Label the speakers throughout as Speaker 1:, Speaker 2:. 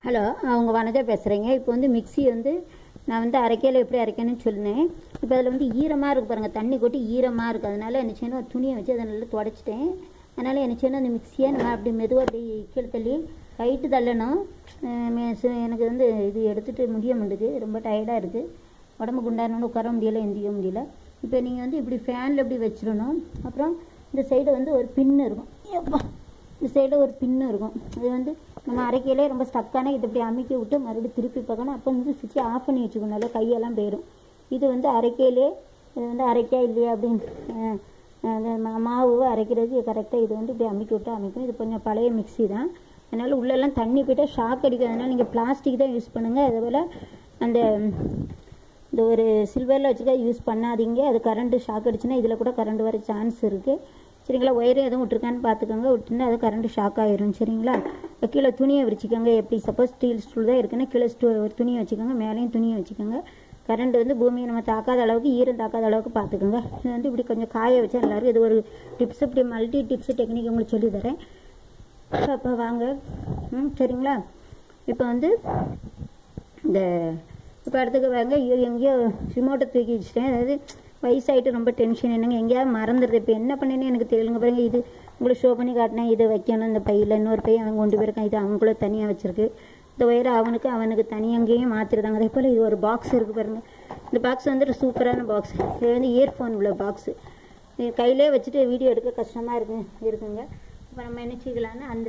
Speaker 1: hello அவங்க வனஜா பேசுகிறேங்க இப்போ வந்து மிக்ஸி வந்து நான் வந்து அரைக்கையில் எப்படி அரைக்கணும்னு சொன்னேன் இப்போ அதில் வந்து ஈரமாக இருக்கு பாருங்கள் தண்ணி கொட்டி ஈரமாக இருக்குது அதனால என்ன செய்யணும் ஒரு துணியை வச்சு அதை நல்லா துடைச்சிட்டேன் அதனால் என்ன செய்யணும் அந்த மிக்ஸியை நம்ம அப்படி மெதுவாக அப்படி கீழே தள்ளி கைட்டு தள்ளணும் அஹ் மே- சு- எனக்கு வந்து இது எடுத்துகிட்டு முடிய மாட்டேது ரொம்ப டயர்டாக இருக்குது உடம்பு குண்டானோன்னு உட்கார முடியல எந்திரிக்க முடியல இப்போ நீங்கள் வந்து இப்படி ஃபேனில் இப்படி வச்சிடணும் அப்புறம் இந்த சைடு வந்து ஒரு பின்னு இருக்கும் எப்பா இந்த சைடில் ஒரு பின்னு இருக்கும் அது வந்து நம்ம அரைக்கையிலே ரொம்ப ஸ்டக்கான இதை இப்படி அமைக்கி விட்டு மறுபடியும் திருப்பி பார்க்கணும் அப்போ வந்து சுவிட்சை ஆஃப் பண்ணி வச்சுக்கணும் நல்லா கையெல்லாம் போயிடும் இது வந்து அரைக்கையிலே இது வந்து அரைக்கா இல்லையா அப்படின்னு அஹ், அந்த மா- மாவு அரைக்கிறதுக்கு கரெக்டாக இது வந்து இப்படி அமைக்கி விட்டு அமைக்கும் இது கொஞ்சம் பழைய மிக்ஸி தான் அதனால் உள்ளெல்லாம் தண்ணி போயிட்டால் ஷாக் அடிக்கும் அதனால் நீங்கள் பிளாஸ்டிக் தான் யூஸ் பண்ணுங்கள் அதே அந்த இந்த ஒரு சில்வரில் வச்சுக்க யூஸ் பண்ணாதீங்க அது கரண்ட்டு ஷாக் அடிச்சுன்னா இதில் கூட கரண்ட் வர சான்ஸ் இருக்குது சரிங்களா ஒயர் எதுவும் விட்டுருக்கான்னு பார்த்துக்கோங்க விட்டுருந்தா அது கரண்ட் ஷாக் ஆயிரும் சரிங்களா இப்ப கீழே துணியை விரிச்சிக்கோங்க எப்படி சப்போஸ் ஸ்டீல் ஸ்டூல் தான் இருக்குன்னா கீழே ஸ்டூ ஒரு துணியை வச்சுக்கோங்க மேலேயும் துணியை வச்சுக்கோங்க கரண்ட் வந்து பூமியை நம்ம தாக்காத அளவுக்கு ஈரம் தாக்காத அளவுக்கு பார்த்துக்கோங்க இது வந்து இப்படி கொஞ்சம் காய வச்சா எல்லாரும் இது ஒரு டிப்ஸ் இப்படி மல்டி டிப்ஸ் டெக்னிக் உங்களுக்கு சொல்லி தரேன் அப்போ வாங்க ம் சரிங்களா இப்போ வந்து இந்த இப்போ அடுத்துக்கு வாங்க ஐயோ எங்கேயோ ரிமோட்டை தூக்கி வச்சுட்டேன் அதாவது வயசாயிட்டு ரொம்ப டென்ஷன் என்னங்க எங்கேயாவது மறந்துடுது இப்போ என்ன பண்ணேன்னு எனக்கு தெரியலங்க பாருங்க இது உங்களுக்கு ஷோ பண்ணி காட்டினேன் இதை வைக்கணும் இந்த பையில் இன்னொரு பை அவன் கொண்டு போயிருக்கான் இது அவங்கள தனியாக வச்சிருக்கு இந்த ஒயரை அவனுக்கு அவனுக்கு தனியாக அங்கேயும் மாற்றிருந்தாங்க அதே போல் இது ஒரு பாக்ஸ் இருக்குது பாருங்க இந்த பாக்ஸ் வந்துட்டு சூப்பரான பாக்ஸ் இது வந்து இயர்ஃபோன் உள்ள பாக்ஸு இது கையிலே வச்சுட்டு வீடியோ எடுக்க கஷ்டமாக இருக்கு இருக்குங்க இப்போ நம்ம என்ன செய்யலாம்னா அந்த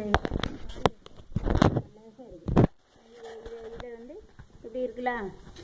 Speaker 1: இதில் வந்து இப்படி இருக்குல்ல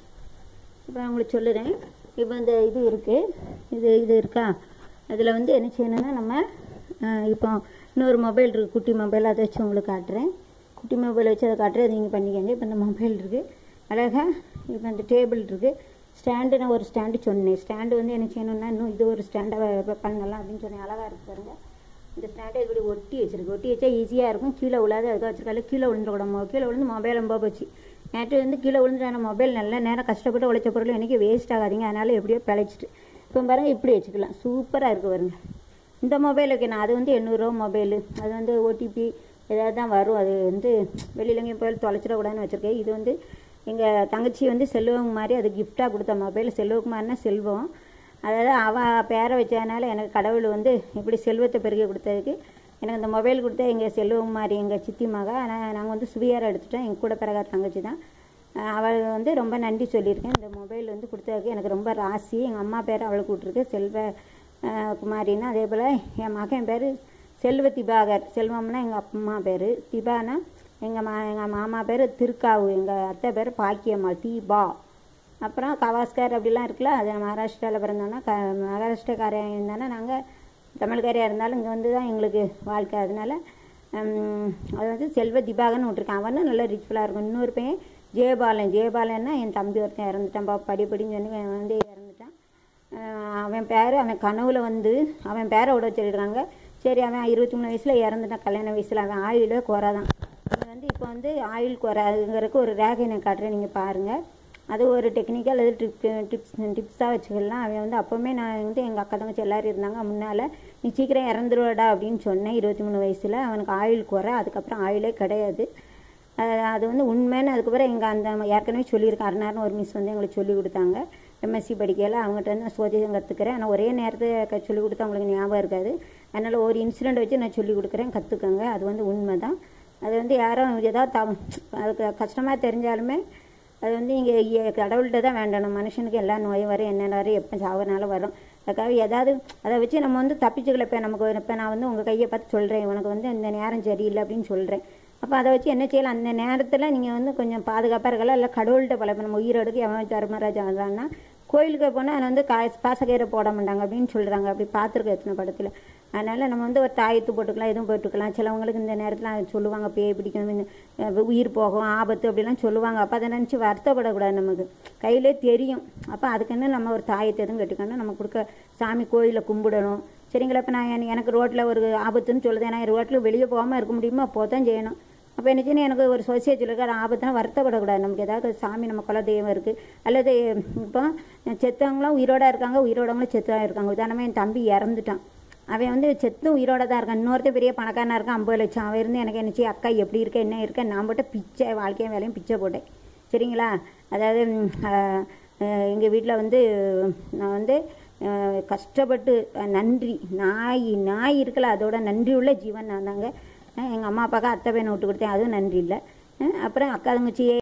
Speaker 1: இப்போ நான் உங்களுக்கு சொல்லுறேன் இப்போ இந்த இது இருக்குது இது இது இருக்கா அதில் வந்து என்ன செய்யணும்னா நம்ம அஹ், இப்போ இன்னொரு மொபைல் இருக்குது குட்டி மொபைல் அதை வச்சு உங்களுக்கு காட்டுறேன் குட்டி மொபைல் வச்சு அதை காட்டுறேன் அதை நீங்கள் பண்ணிக்கங்க இப்போ இந்த மொபைல் இருக்குது அழகா இப்போ இந்த டேபிள் இருக்குது ஸ்டாண்டு நான் ஒரு ஸ்டாண்டு சொன்னேன் ஸ்டாண்டு வந்து என்ன செய்யணும்னா இன்னும் இது ஒரு ஸ்டாண்டாக பண்ணலாம் அப்படின்னு சொன்னேன் அழகாக இருக்கு பாருங்க இந்த ஸ்டாண்டை இப்படி ஒட்டி வச்சிருக்கு ஒட்டி வச்சா ஈஸியாக இருக்கும் கீழே விழாது அதுக்காக வச்சிருக்காரு கீழே விழுந்துடக்கூடாது கீழே விழுந்து மொபைல் ரொம்ப போச்சு நேற்று வந்து கீழே விழுந்துட்டான மொபைல் நல்ல நேரம் கஷ்டப்பட்டு உழைச்ச பொருள் எனக்கு வேஸ்ட் ஆகாதீங்க அதனால எப்படியோ பிழைச்சிட்டு இப்போ பாருங்க இப்படி வச்சுக்கலாம் சூப்பராக இருக்கு பாருங்க இந்த மொபைல் வைக்கணும் அது வந்து எண்ணூறுரூவா மொபைலு அது வந்து ஓடிபி ஏதாவது தான் வரும் அது வந்து வெளியில எங்கேயும் போய் தொலைச்சிடக்கூடாதுன்னு வச்சுருக்கேன் இது வந்து எங்கள் தங்கச்சி வந்து செல்வம் மாதிரி அது கிஃப்டாக கொடுத்த மொபைல் செல்வகுமார்னா செல்வம் அதாவது அவள் பேரை வச்சதுனால எனக்கு கடவுள் வந்து இப்படி செல்வத்தை பெருகி கொடுத்ததுக்கு எனக்கு இந்த மொபைல் கொடுத்த எங்கள் செல்வகுமாரி எங்கள் சித்தி மக ஆனால் நாங்கள் வந்து சுவியாரை எடுத்துட்டோம் எங்கள் கூட பிறகார தங்கச்சி தான் அஹ் அவள் வந்து ரொம்ப நன்றி சொல்லியிருக்கேன் இந்த மொபைல் வந்து கொடுத்ததுக்கு எனக்கு ரொம்ப ராசி எங்கள் அம்மா பேர் அவளுக்கு விட்ருக்கு செல்வ அஹ், குமாரின்னா அதே போல் என் மகன் பேர் செல்வ திபாகர் செல்வம்னா எங்கள் அம்மா பேர் திபானா எங்கள் மா எங்கள் மாமா பேர் திருக்காவு எங்கள் அத்தை பேர் பாக்கியம்மாள் தீபா அப்புறம் கவாஸ்கர் அப்படிலாம் இருக்குல்ல அது மகாராஷ்டிராவில் பிறந்தோன்னா க மகாராஷ்டிரக்காரன் இருந்தானே நாங்கள் தமிழ்காரியாக இருந்தாலும் இங்கே வந்து தான் எங்களுக்கு வாழ்க்கை அதனால ஹம், அது வந்து செல்வ திபாகர்னு விட்டுருக்கான் அவனும் நல்ல ரிச்ஃபுல்லாக இருக்கும் இன்னொரு பையன் ஜெயபாலன் ஜெயபாலன்னா என் தம்பி ஒருத்தன் இறந்துட்டான் பா படி படின்னு சொல்லி அவன் வந்து இறந்துட்டான் அஹ் அவன் பேர் அவன் கனவுல வந்து அவன் பேரை விட சொல்லிடுறாங்க சரி அவன் இருபத்தி மூணு வயசில் இறந்துட்டான் கல்யாண வயசில் அவன் ஆயுளே குறைதான் அவன் வந்து இப்போ வந்து ஆயுள் குறைங்கிறதுக்கு ஒரு ரேகை நான் காட்டுறேன் நீங்கள் பாருங்கள் அது ஒரு டெக்னிக்கல் அது டிப் டிப்ஸ் டிப்ஸாக வச்சுக்கலாம் அவன் வந்து அப்போவுமே நான் வந்து எங்கள் அக்கா தங்கச்சி எல்லாரும் இருந்தாங்க முன்னால் நீ சீக்கிரம் இறந்துருவாடா அப்படின்னு சொன்னேன் இருபத்தி மூணு வயசில் அவனுக்கு ஆயுள் குறை அதுக்கப்புறம் ஆயுளே கிடையாது அது அது வந்து உண்மைன்னு அதுக்கப்புறம் எங்கள் அந்த ஏற்கனவே சொல்லியிருக்கேன் அருணார்னு ஒரு மிஸ் வந்து எங்களுக்கு சொல்லி கொடுத்தாங்க எம்எஸ்சி படிக்கையில் அவங்ககிட்ட வந்து நான் சோதியம் கற்றுக்கிறேன் ஆனால் ஒரே நேரத்தில் சொல்லி கொடுத்தா உங்களுக்கு ஞாபகம் இருக்காது அதனால் ஒரு இன்சிடெண்ட் வச்சு நான் சொல்லி கொடுக்குறேன் கற்றுக்கோங்க அது வந்து உண்மை தான் அது வந்து யாரும் ஏதாவது தவ அதுக்கு கஷ்டமாக தெரிஞ்சாலுமே அது வந்து நீங்கள் கடவுள்கிட்ட தான் வேண்டணும் மனுஷனுக்கு எல்லா நோயும் வரும் என்னென்ன வரும் எப்போ சாவனாலும் வரும் அதுக்காக ஏதாவது அதை வச்சு நம்ம வந்து தப்பிச்சுக்கல இப்போ நமக்கு இப்போ நான் வந்து உங்கள் கையை பார்த்து சொல்கிறேன் உனக்கு வந்து இந்த நேரம் சரியில்லை அப்படின்னு சொல்கிறேன் அப்போ அதை வச்சு என்ன செய்யலாம் அந்த நேரத்தில் நீங்கள் வந்து கொஞ்சம் பாதுகாப்பாக இருக்கலாம் இல்லை கடவுள்கிட்ட பல இப்ப நம்ம உயிரோடுக்கு எவன் தர்மராஜா வந்தான்னா கோயிலுக்கு போனால் அதில் வந்து காசு பாசக்கயிறை போட மாட்டாங்க அப்படின்னு சொல்கிறாங்க அப்படி பார்த்துருக்கேன் எத்தனை படத்தில் அதனால் நம்ம வந்து ஒரு தாயத்து போட்டுக்கலாம் எதுவும் போட்டுக்கலாம் சிலவங்களுக்கு இந்த நேரத்தில் அது சொல்லுவாங்க பேய் பிடிக்கும் இந்த, அஹ், உயிர் போகும் ஆபத்து அப்படிலாம் சொல்லுவாங்க அப்போ அதை நினச்சி வருத்தப்படக்கூடாது நமக்கு கையிலே தெரியும் அப்போ அதுக்குன்னு நம்ம ஒரு தாயத்தை எதுவும் கட்டுக்கணும் நம்ம கொடுக்க சாமி கோயிலில் கும்பிடணும் சரிங்களா இப்போ நான் எனக்கு- எனக்கு ரோட்டில் ஒரு ஆபத்துன்னு சொல்லுது ஏன்னா ரோட்டில் வெளியே போகாமல் இருக்க முடியுமா அப்போ தான் செய்யணும் அப்போ என்ன செய்யணும் எனக்கு ஒரு சொசைட்டி சொல்லிருக்கு அது ஆபத்துனா வருத்தப்படக்கூடாது நமக்கு ஏதாவது சாமி நம்ம குல தெய்வம் இருக்குது அல்லது இப்போ செத்தவங்களாம் உயிரோட இருக்காங்க உயிரோடவங்களும் செத்தா இருக்காங்க உதாரணமாக என் தம்பி இறந்துட்டான் அவன் வந்து செத்தும் உயிரோட தான் இருக்கான் இன்னொருத்தன் பெரிய பணக்காரனா இருக்கான் ஐம்பது லட்சம் அவன் இருந்து எனக்கு என்னச்சு அக்கா எப்படி இருக்க என்ன இருக்க நான் போட்ட பிச்சை வாழ்க்கையும் வேலையும் பிச்சை போட்டேன் சரிங்களா அதாவது எங்கள் வீட்டில் வந்து நான் வந்து அஹ், கஷ்டப்பட்டு அஹ், நன்றி நாய் நாய் இருக்கல அதோட நன்றி உள்ள ஜீவன் நான் தாங்க எங்கள் அம்மா அப்பாவுக்கு அத்தை பையனை விட்டு கொடுத்தேன் அதுவும் நன்றி இல்லை அஹ், அப்புறம் அக்கா தங்கச்சி